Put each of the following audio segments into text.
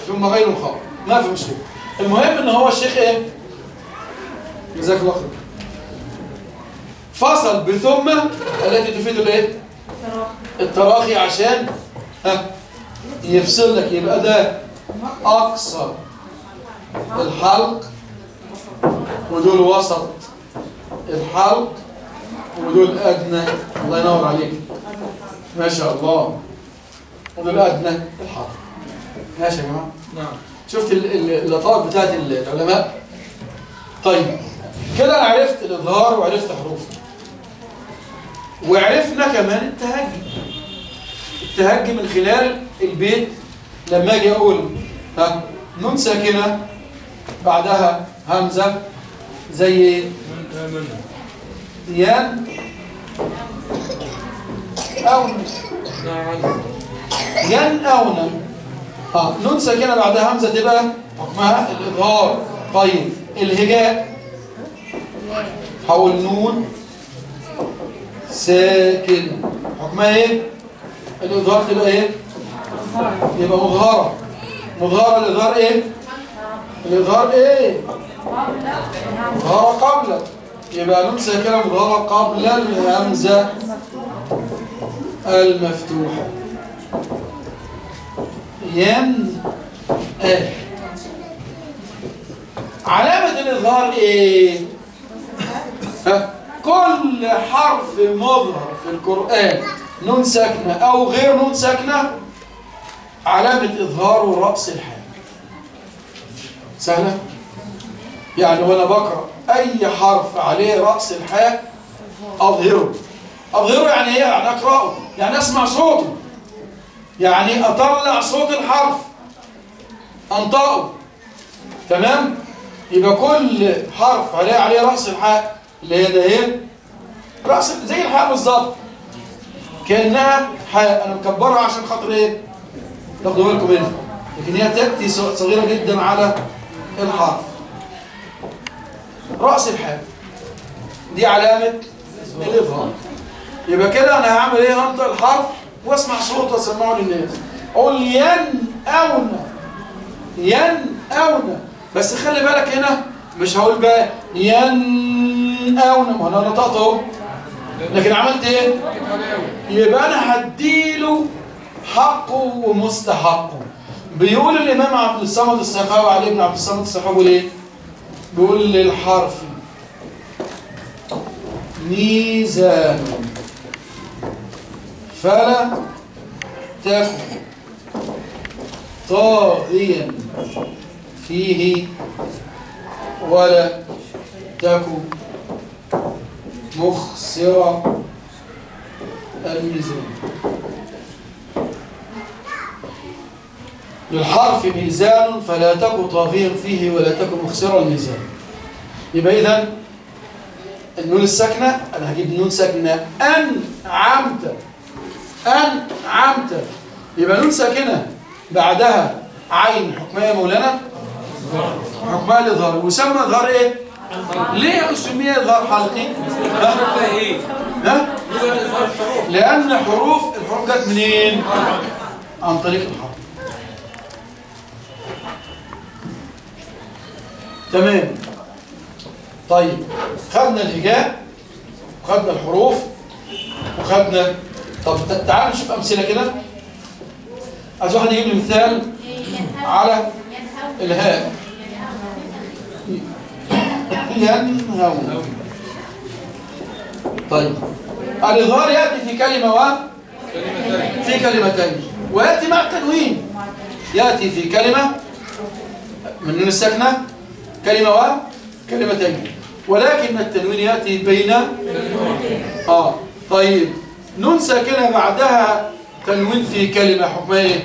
ثم غين الخاء ما في مشكله المهم ان هو الشيخ ايه جزاك الله خير فصل بثم التي تفيد الايه التراخي عشان ها يفصل لك يبقى ده اقصى الحلق ودول وسط الحلق ودول ادنى الله ينور عليك ما شاء الله ودول ادنى الحلق ماشي يا جماعه نعم شفت ال- ال- اللطائف بتاعت العلماء طيب كده انا عرفت الاظهار وعرفت حروفه وعرفنا كمان التهجي التهجي من خلال البيت لما اجي اقول ها نون ساكنه بعدها همزه زي من آمنا ين او نعم ين او نن اه نون ساكنه بعدها همزه تبقى حكمها الاظهار طيب الهجاء حول نون ساكنه حكمها ايه الاظهار تبقى ايه يبقى مظهره مظهره الاظهار ايه الاظهار ايه مظهره قبل يبقى نون ساكنه مظهره قبل الهمزه المفتوحه ين آه. علامة الإظهار إيه؟ ها؟ كل حرف مظهر في القرآن نون ساكنة أو غير نون ساكنة علامة إظهاره رأس الحال سهلة؟ يعني وأنا بقرأ أي حرف عليه رأس الحاء أظهره أظهره يعني إيه؟ يعني أقرأه يعني أسمع صوته يعني أطلع صوت الحرف أنطقه تمام يبقى كل حرف عليه عليه رأس الحاء اللي هي ده ايه رأس زي الحاء بالظبط كأنها حاء أنا مكبرها عشان خاطر إيه تاخدوا بالكم منها لكن هي تأتي صغيرة جدا على الحرف رأس الحاء دي علامة الإظهار يبقى كده أنا هعمل إيه هنطق الحرف واسمع صوت واسمعه للناس اقول ين اونا ين اونا بس خلي بالك هنا مش هقول بقى ين اونا ما انا نطقت اهو لكن عملت ايه يبقى انا هديله حقه ومستحقه بيقول الامام عبد الصمد السخاوي علي بن عبد الصمد السخاوي ليه بيقول للحرف ميزان فلا تكن طاغيا فيه ولا تكن مخسر الميزان للحرف ميزان فلا تكن طاغيا فيه ولا تكن مخسر الميزان يبقى إذن النون الساكنة أنا هجيب نون ساكنة أنعمت أنعمت يبقى نون ساكنة بعدها عين حكمها يا مولانا حكمها الإظهار ويسمى إظهار إيه؟ ليه سمي إظهار حلقي؟ ها؟ ايه ها؟ يبقى الإظهار حروف لأن حروف الحروف جت منين؟ عن طريق الحرف تمام طيب خدنا الهجاء وخدنا الحروف وخدنا طب ت- تعالوا نشوف أمثلة كده عايز واحد يجيب لي مثال على الهاء ينهون طيب الإظهار يأتي في كلمة و كلمتين في كلمتين ويأتي مع التنوين يأتي في كلمة من نون الساكنة كلمة و كلمتين ولكن التنوين يأتي بين آه طيب نون ساكنة بعدها تنوين في كلمة حكمها ايه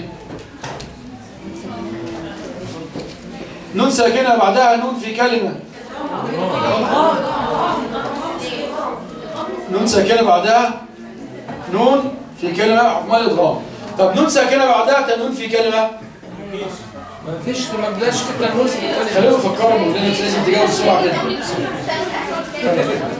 نون ساكنة بعدها نون في كلمة نون ساكنة بعدها نون في كلمة حكمها الإضغام طب نون ساكنة بعدها تنوين في كلمة ما فيش ما بلاش كده نوز خلينا نفكروا مولانا مش لازم تجاوب بسرعة كده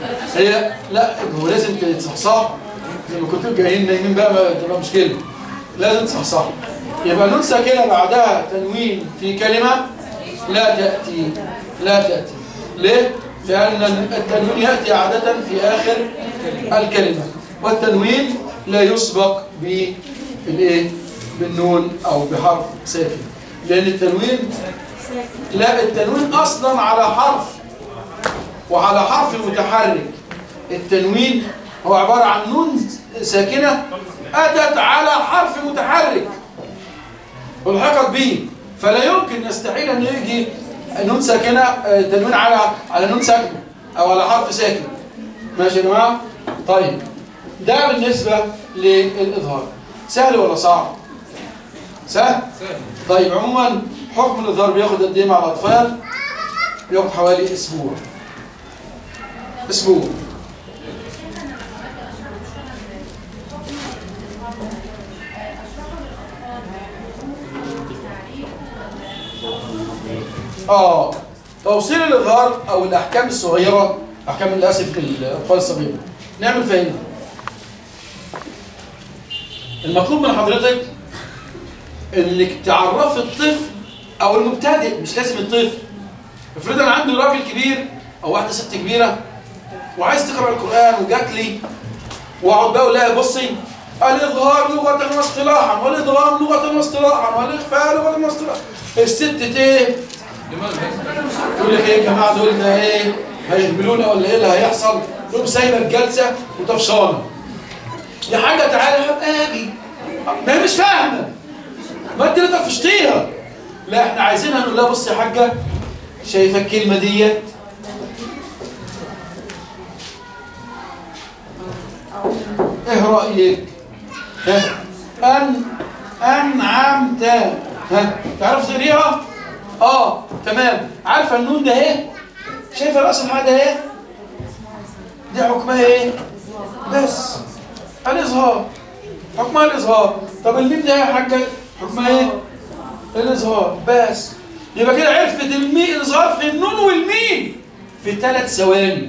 هي لا هو لازم تصحصح زي ما كنتوا جايين نايمين بقى ما تبقى مشكلة لازم تصحصح يبقى نون ساكنه بعدها تنوين في كلمه لا تاتي لا تاتي ليه لان التنوين ياتي عاده في اخر الكلمه والتنوين لا يسبق بالايه بالنون او بحرف ساكن لان التنوين لا التنوين اصلا على حرف وعلى حرف متحرك التنوين هو عبارة عن نون ساكنة أتت على حرف متحرك والحقت به فلا يمكن يستحيل أن يجي نون ساكنة آه، تنوين على على نون ساكنة أو على حرف ساكن ماشي يا جماعة؟ طيب ده بالنسبة للإظهار سهل ولا صعب؟ سهل؟ سهل طيب عموما حكم الإظهار بياخد قد إيه مع الأطفال؟ بياخد حوالي أسبوع أسبوع آه توصيل الإظهار أو الأحكام الصغيرة أحكام للأسف للأطفال الصغيرة نعمل فين؟ المطلوب من حضرتك انك تعرفي الطفل او المبتدئ مش لازم الطفل افرض انا عندي راجل كبير او واحده ست كبيره وعايز تقرا القران وجات لي واقعد بقى اقول لها بصي الاظهار لغه واصطلاحا والادغام لغه واصطلاحا والاخفاء لغه واصطلاحا الست ايه لماذا؟ تقول لك ايه يا جماعه دول ده ايه هيهبلونا ولا ايه اللي هيحصل تقوم سايبه الجلسه وطفشانه يا حاجه تعالى هبقى اجي ما هي مش فاهمه ما انت اللي طفشتيها لا احنا عايزينها نقول لها بصي يا حاجه شايفه الكلمه ديت ايه رايك ها ان انعمت ها تعرف تقريها اه تمام عارفه النون ده ايه شايفه راس الحاجه ايه دي حكمها ايه بس الاظهار حكمها الاظهار طب الميم ده يا حاجه حكمها ايه الاظهار بس يبقى كده عرفت المي الاظهار في النون والميم في ثلاث ثواني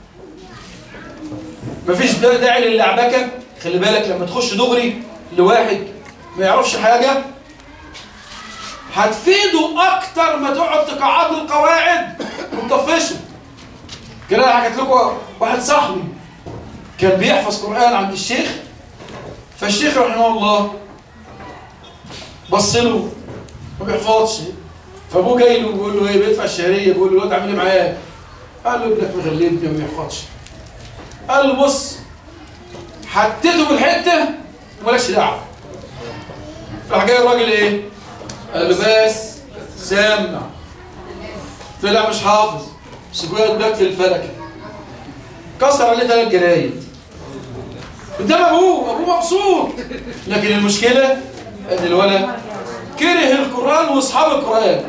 مفيش دا- داعي للعبكه خلي بالك لما تخش دغري لواحد ما يعرفش حاجه هتفيده اكتر ما تقعد تقعد له القواعد وتطفشه كده أنا حكيت لكم واحد صاحبي كان بيحفظ قران عند الشيخ فالشيخ رحمه الله بص له ما بيحفظش فابوه جاي له بيقول له ايه بيدفع الشهريه بيقول له الواد عامل ايه معاك؟ قال له ابنك مغلبني ما بيحفظش قال له بص حطيته بالحته ومالكش دعوه راح جاي الراجل ايه؟ قال له بس سامع طلع مش حافظ مسكوه يدبك في الفلكه كسر عليه ثلاث جرايد قدام ابوه ابوه مبسوط لكن المشكله ان الولد كره القران واصحاب القران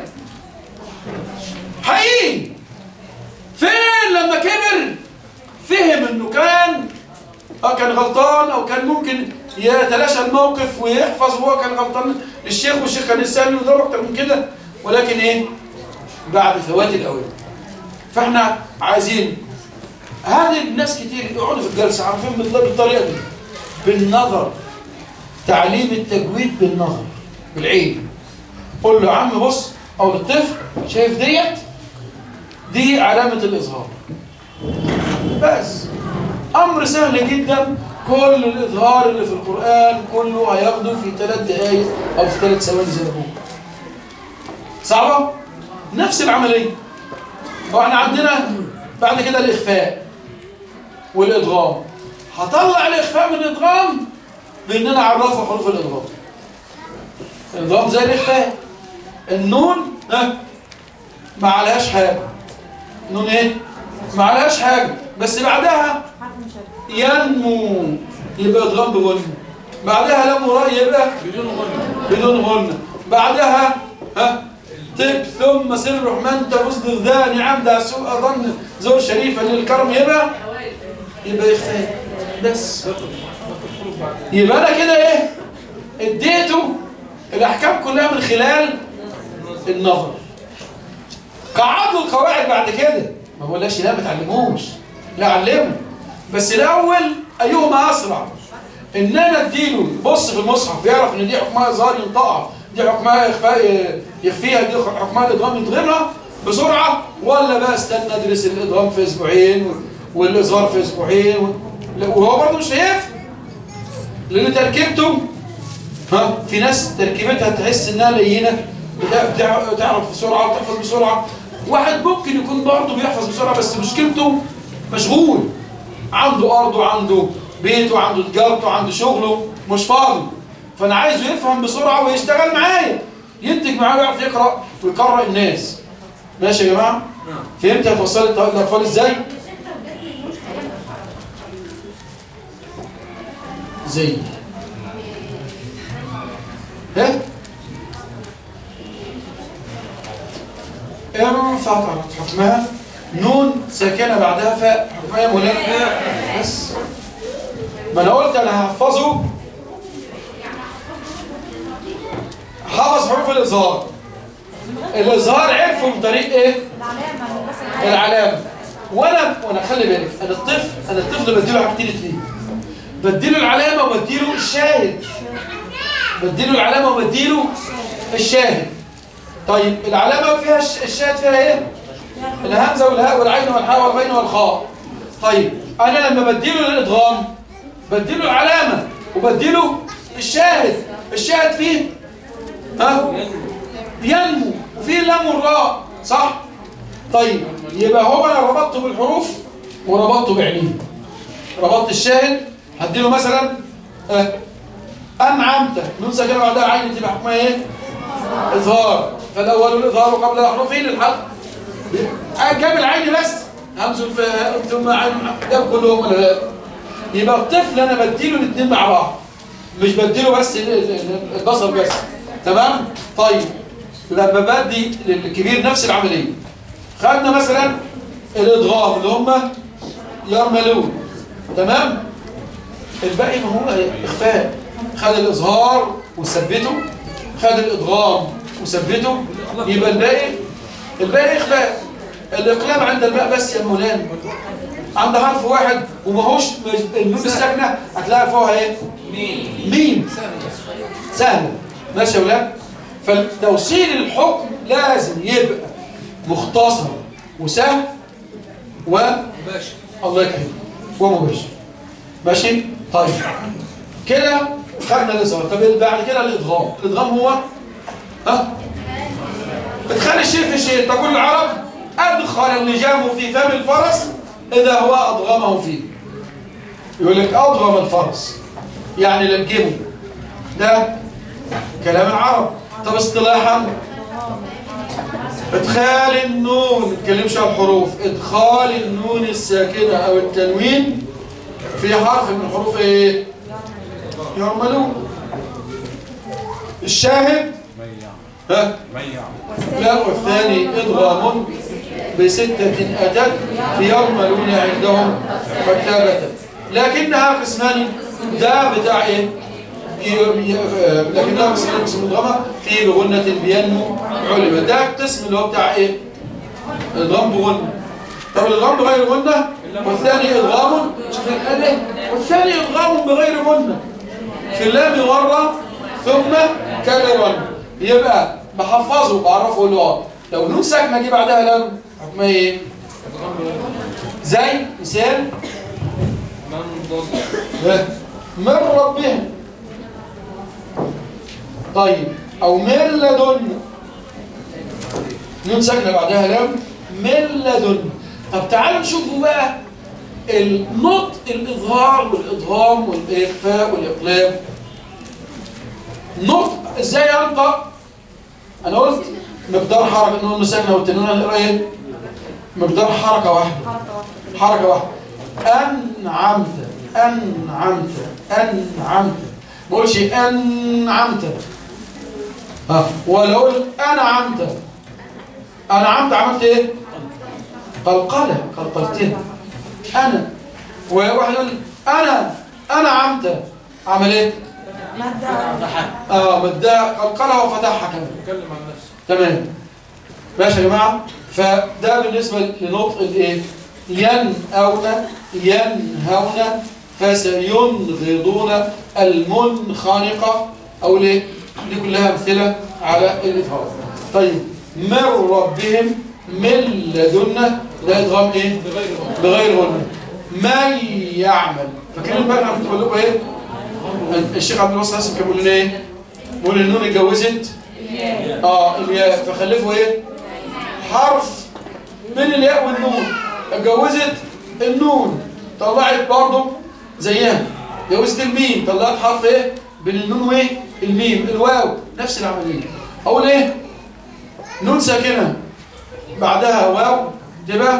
حقيقي فين لما كبر فهم انه كان اه كان غلطان او كان ممكن يتلاشى الموقف ويحفظ وهو كان غلطان للشيخ والشيخ كان يسأل ويضرب اكتر من كده ولكن ايه بعد فوات الاوان فاحنا عايزين هذه الناس كتير يقعدوا في الجلسه عارفين بالضبط بالطريقه دي بالنظر تعليم التجويد بالنظر بالعين قول له يا عم بص او للطفل شايف ديت دي علامه الاظهار بس امر سهل جدا كل الاظهار اللي في القران كله هياخده في ثلاث دقائق او في ثلاث ثواني زي ما هو صعبه نفس العمليه واحنا عندنا بعد كده الاخفاء والادغام هطلع الاخفاء من الادغام بان انا اعرفه حروف الادغام الادغام زي الاخفاء النون ها ما عليهاش حاجه النون ايه ما عليهاش حاجه بس بعدها ينمو يبقى ادغام بغنى بعدها لم راء يبقى بدون غنى بدون غنى بعدها ها طب ثم سر الرحمن تفوز ذا نعم ده سوء ظن زور شريفة للكرم يبقى يبقى يخفى بس يبقى انا كده ايه اديته الاحكام كلها من خلال النظر قعد له القواعد بعد كده ما بقولكش لا ما تعلموش لا علمه بس الاول ايهما اسرع ان انا اديله بص في المصحف يعرف ان دي حكمها اظهار ينطقها دي حكمها اخفاء يخفيها دي حكمها الادغام يدغمها بسرعه ولا بقى استنى ادرس الادغام في اسبوعين والاظهار في اسبوعين و- لا، وهو برضه مش هيفهم لان تركيبته ها في ناس تركيبتها تحس انها لينه بتع- بتع- بتعرف بسرعه وتحفظ بسرعه واحد ممكن يكون برضه بيحفظ بسرعه بس مشكلته مشغول عنده ارض وعنده بيت وعنده تجارته وعنده شغله مش فاضي فانا عايزه يفهم بسرعه ويشتغل معايا ينتج معايا ويعرف يقرا ويقرا الناس ماشي يا جماعه فهمت هتوصل الاطفال ازاي زي ها انفطرت حكمها نون ساكنه بعدها فاء حكمها يا مولانا بس ما انا قلت انا هحفظه حفظ حروف الاظهار الاظهار عرفه من طريق ايه العلامة بس العلامه وانا وانا خلي بالك انا الطفل انا الطفل بديله حاجتين اتنين بديله العلامه وبديله الشاهد بديله العلامه وبديله الشاهد طيب العلامه فيها الش- الشاهد فيها ايه الهمزه والهاء والعين والحاء والغين والخاء طيب انا لما بديله الادغام بديله العلامه وبديله الشاهد الشاهد فيه ها ينمو وفيه اللام والراء صح طيب يبقى هو انا ربطته بالحروف وربطته بعينيه ربطت الشاهد هديله مثلا آه، انعمت نون ساكنه بعدها عين تبقى حكمها ايه اظهار فالاول الاظهار قبل احرفه للحق آه، جاب العين بس همز الفاء ثم عين جاب كلهم ولا لا يبقى الطفل انا بديله الاثنين مع بعض مش بديله بس ال- ال- ال- البصر بس تمام طيب لما بدي للكبير نفس العمليه خدنا مثلا الادغام اللي هم يرملون تمام الباقي ما هو اخفاء خد الاظهار وثبته خد الادغام وثبته يبقى الباقي الباقي اخفاء الاقلام عند الباء بس يا مولانا عند حرف واحد وماهوش النون الساكنه هتلاقي فوقها ايه مين ميم سهل ماشي يا ولاد فتوصيل الحكم لازم يبقى مختصر وسهل و باشا الله يكرمك ومباشر ماشي طيب كده خدنا الاظهار طب بعد كده الادغام الادغام هو ها بتخلي الشيء في شيء تقول العرب ادخل اللجام في فم الفرس اذا هو ادغمه فيه يقول لك اضغم الفرس يعني لجمه ده كلام العرب طب اصطلاحا ادخال النون ما نتكلمش عن الحروف ادخال النون الساكنه او التنوين في حرف من حروف ايه يعملون الشاهد ها لا والثاني ادغام بستة أتت في يرملون عندهم مكتبة لكنها قسمان ده بتاع ايه ي- ي- آه، لكنها قسمان قسم مدغمة في بغنة بينمو علم ده القسم اللي هو بتاع ايه الادغام بغنة طب الادغام بغير غنة والثاني ادغام شوف الآن ايه والثاني ادغام بغير غنة في اللام مرة ثم كررا يبقى بحفظه بعرفه اللي هو لو نون ساكنه جه بعدها لام حكمها ايه زي مثال من ضل ها، من ربهم طيب او من لدن نون ساكنه بعدها لام من لدن طب تعالوا نشوفوا بقى النطق الاظهار والادغام والاخفاء والاقلام نطق ازاي انطق انا قلت مقدار حركه النون ساكنه والتنوين هنقرا ايه مقدار حركه واحده حركه واحده انعمت انعمت انعمت ما اقولش انعمت ها ولا اقول انعمت انعمت عملت ايه قلقله قلقلتين انا وواحد يقول انا انعمت عمل ايه مادة اه مدها قلقلها وفتحها كمان اتكلم عن نفسه تمام ماشي يا جماعه فده بالنسبه لنطق الايه ينأون ينهون فسينغضون المنخنقة أو ليه؟ دي كلها أمثلة على الإظهار طيب من ربهم من لدنا ده إدغام إيه؟ بغير غنى بغير غنى من يعمل فاكرين بقى انا كنت بقول لكم ايه الشيخ عبد الواسع حسن كان بيقول لنا ايه بيقول النون اتجوزت اه الياء فخلفوا ايه حرف من الياء والنون اتجوزت النون طلعت برضه زيها جوزت الميم طلعت حرف ايه بين النون وايه الميم الواو نفس العمليه اقول ايه نون ساكنه بعدها واو تبقى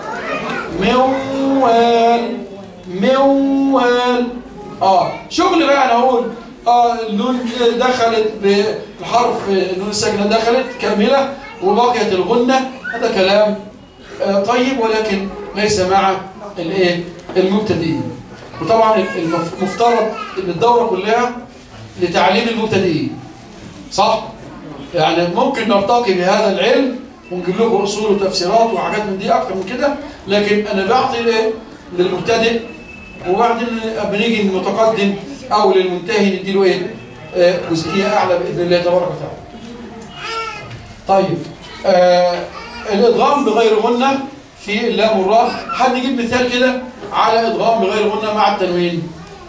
موال موال اه شغل بقى انا اقول اه النون دخلت بالحرف النون الساكنه دخلت كامله وبقيت الغنه هذا كلام آه طيب ولكن ليس مع الايه المبتدئين وطبعا المفترض ان الدوره كلها لتعليم المبتدئين صح يعني ممكن نرتقي بهذا العلم ونجيب لكم اصول وتفسيرات وحاجات من دي اكتر من كده لكن انا بعطي ايه للمبتدئ وبعدين بنيجي للمتقدم او للمنتهي نديله ايه آه، جزئيه اعلى باذن الله تبارك وتعالى طيب آه الادغام بغير غنه في اللام والراء حد يجيب مثال كده على ادغام بغير غنه مع التنوين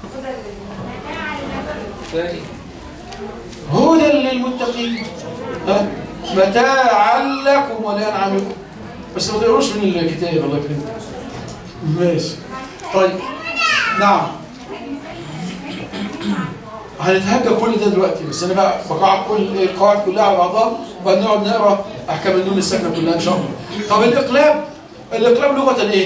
ثاني هدى للمتقين ها متاعا لكم ولأنعامكم بس ما تقروش من الكتاب الله يكرمك ماشي طيب نعم هنتهجى كل ده دلوقتي بس انا بقى بقع كل القواعد كلها على بعضها وبعدين نقعد نقرا احكام النون الساكنه كلها ان شاء الله طب الاقلاب الاقلاب لغه ايه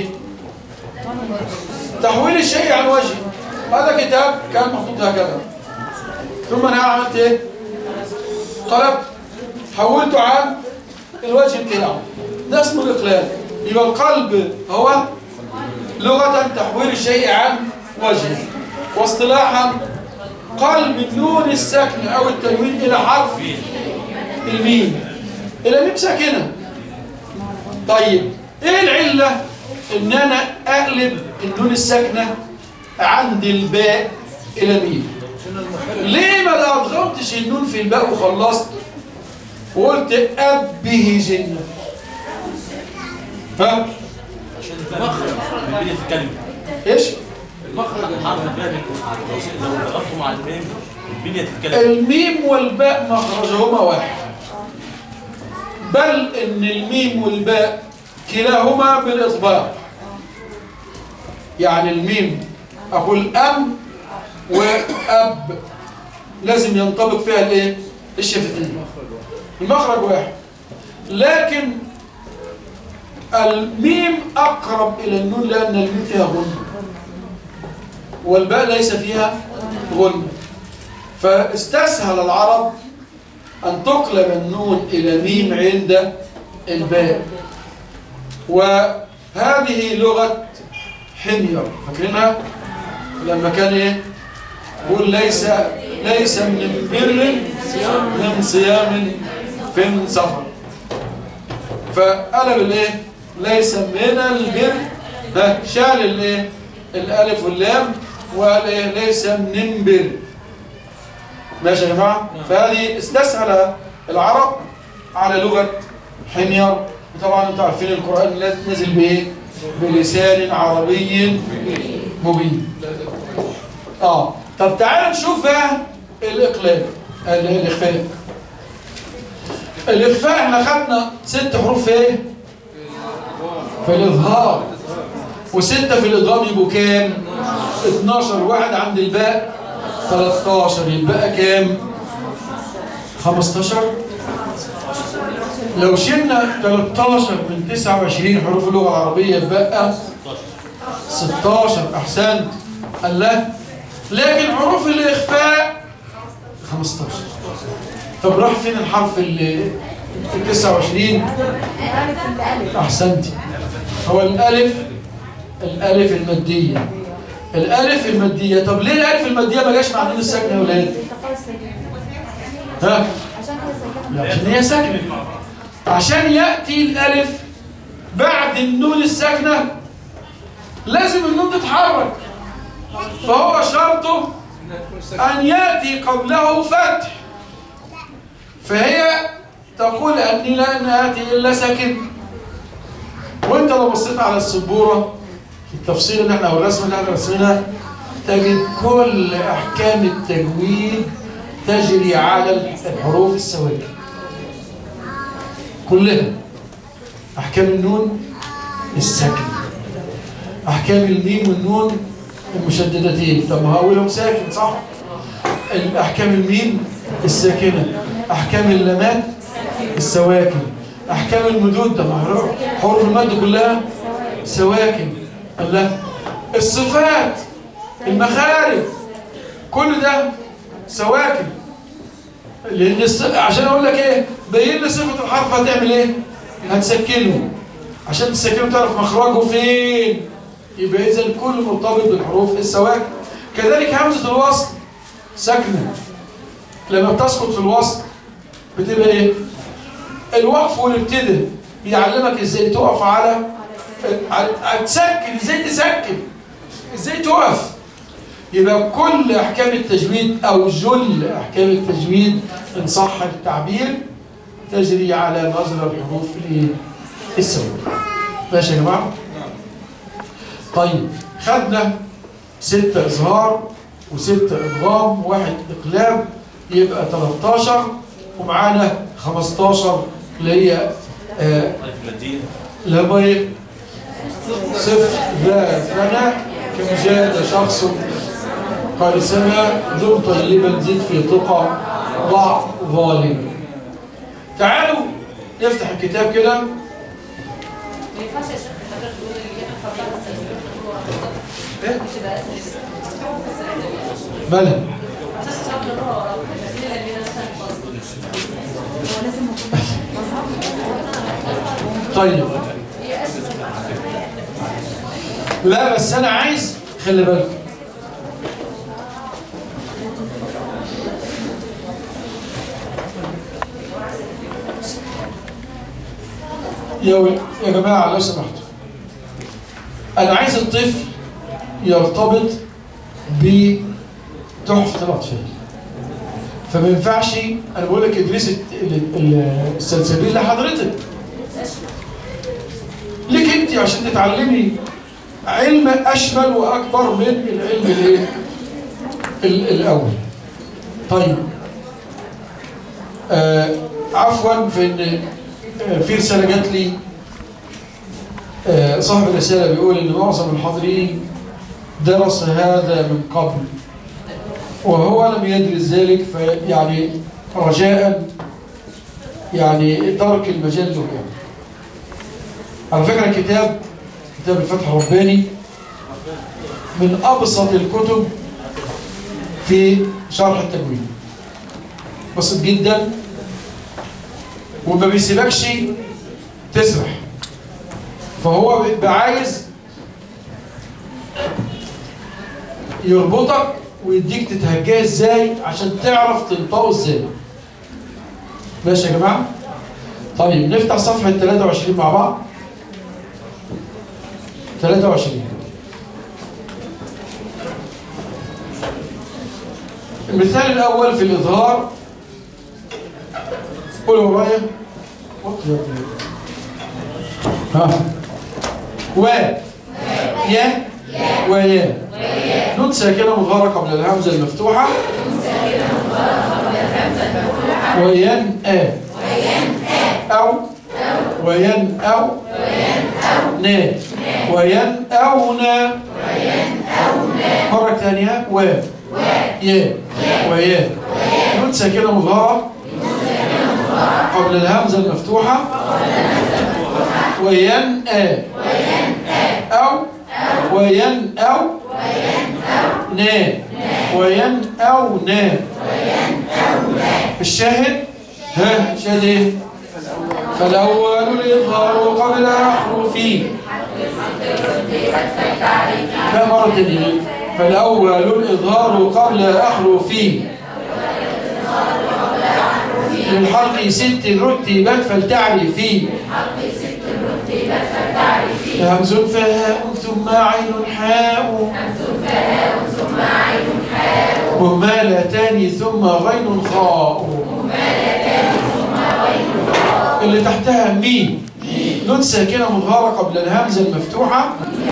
تحويل الشيء عن وجهه هذا كتاب كان محطوط هكذا ثم انا عملت ايه قلبت حولته عن الوجه بتاعه ده اسمه الاقلاب يبقى القلب هو لغه تحويل الشيء عن وجهه واصطلاحا قلب النون الساكنه او التنوين الى حرف الميم الى ميم ساكنه طيب ايه العله ان انا اقلب النون الساكنه عند الباء الى ميم ليه ما لا اضغمتش النون في الباء وخلصت وقلت ابه جنه ها عشان المخرج من بنية الكلمة ايش المخرج حرف الباء لو ضغطته مع الميم من بنية الكلمة الميم والباء مخرجهما واحد بل ان الميم والباء كلاهما بالاطباق يعني الميم اقول ام واب لازم ينطبق فيها الايه الشفتين المخرج واحد لكن الميم اقرب الى النون لان الميم فيها غنه والباء ليس فيها غنه فاستسهل العرب أن تقلب النون إلى ميم عند الباء وهذه لغة حمير فاكرينها لما كان ايه يقول ليس ليس من بر من صيام في سفر فقلب الايه ليس من البر ها شال الايه الالف واللام وقال ايه ليس من بر ماشي يا جماعه فهذه استسهل العرب على لغه حمير وطبعا انتم عارفين القران نزل بايه بلسان عربي مبين اه طب تعال نشوف بقى الاقلاب ال- الاخفاء الاخفاء احنا خدنا ست حروف في ايه في الاظهار وستة في الادغام يبقوا كام 12 واحد عند الباء 13 يبقى كام 15 لو شلنا 13 من 29 حروف اللغة العربية يبقى 16 أحسنت الله لكن حروف الإخفاء 15 طب راح فين الحرف ال 29 أحسنتي هو الألف الألف المادية الألف المادية طب ليه الألف المادية ما جاش مع النون الساكنة يا ولاد؟ ها؟ عشان كده ساكنة لا، عشان هي ساكنة عشان يأتي الألف بعد النون الساكنة لازم النون تتحرك فهو شرطه انها تكون ساكنة أن يأتي قبله فتح فهي تقول أني لن آتي إلا ساكن وانت لو بصيت على السبورة التفصيل اللي احنا او الرسمة اللي احنا رسمناها تجد كل أحكام التجويد تجري على الحروف السواكن كلها أحكام النون الساكنة أحكام الميم والنون المشددتين طب ما هو أولهم ساكن صح؟ أحكام الميم الساكنة أحكام اللامات السواكن أحكام المدود ده ما هو حروف المد كلها سواكن الله الصفات المخارج كل ده سواكن لان الص... عشان اقول لك ايه بين لي صفه الحرف هتعمل ايه هتسكنه عشان تسكنه تعرف مخرجه فين يبقى اذا كل مرتبط بالحروف السواكن كذلك همزه الوصل ساكنه لما بتسقط في الوصل بتبقى ايه الوقف والابتداء بيعلمك ازاي تقف على هتسكن ازاي تسكن ازاي تقف يبقى كل احكام التجويد او جل احكام التجويد ان صح التعبير تجري على مجرى الحروف الايه السوداء ماشي يا جماعه طيب خدنا ستة إظهار وستة إدغام واحد إقلاب يبقى 13 ومعانا 15 اللي هي آه طيب مدينة لما ايه صفر لا فانا كم جاد شخص قال سمع دم طيبا زد في تقى ضع ظالم تعالوا نفتح الكتاب كده ما ينفعش يا شيخ حضرتك تقول اللي احنا فرضها بس إيه؟ تبقى اسهل بلى عشان تعرف اللي هو وراك الاسئله اللي انا هو لازم طيب لا بس انا عايز خلي بالك يا ول- يا جماعه لو سمحتوا انا عايز الطفل يرتبط بتحفه الاطفال فما ينفعش انا بقول لك ادرس ال- ال- السلسبيل لحضرتك ليك انت عشان تتعلمي علم اشمل واكبر من العلم الايه ال- الاول طيب آه عفوا في ان آه، في رساله جات لي آه صاحب الرساله بيقول ان معظم الحاضرين درس هذا من قبل وهو لم يدرس ذلك فيعني رجاء يعني ترك المجال له يعني على فكرة كتاب كتاب الفتح الرباني من أبسط الكتب في شرح التجويد بسيط جدا وما بيسيبكش تسرح فهو بيبقى عايز يربطك ويديك تتهجاه ازاي عشان تعرف تنطقه ازاي ماشي يا جماعه طيب نفتح صفحه 23 مع بعض 23 المثال الأول في الإظهار قول ورايا وط يا ابني. ها و يا ويا نون ساكنة مظهرة قبل الهمزة المفتوحة وين آ أو وين أو نا وين أو نا مرة ثانية و يا ويا نون ساكنة مظهرة قبل الهمزة المفتوحة وين آ أو وين أو نا وين أو نا الشاهد ها شاهد ايه فالأول الإظهار قبل أحرفه لا مرة تانية فالأول الإظهار قبل أحرفه للحلق ست رتبت فلتعرفي همز فهاء ثم عين حاء مهملتان ثم غين خاء اللي تحتها ميم نون ساكنة مظهرة قبل الهمزة المفتوحة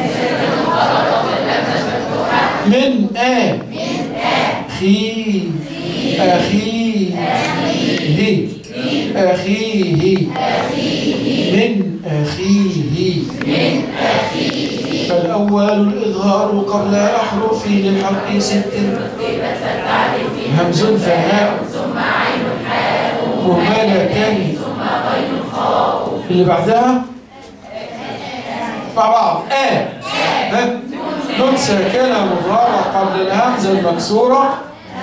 من آ خي أخي هي أخيه من أخيه فالأول الإظهار قبل أحرف للحق ست همز فهاء مهملتان اللي بعدها مع بعض آ ها نون ساكنة مظهرة قبل الهمزة المكسورة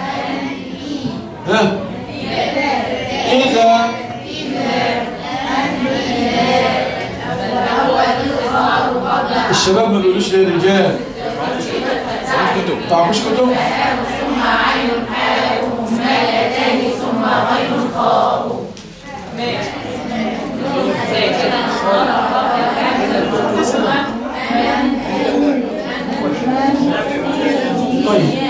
ها إذا الشباب ما بيقولوش ليه رجال تعرفوش كتب طيب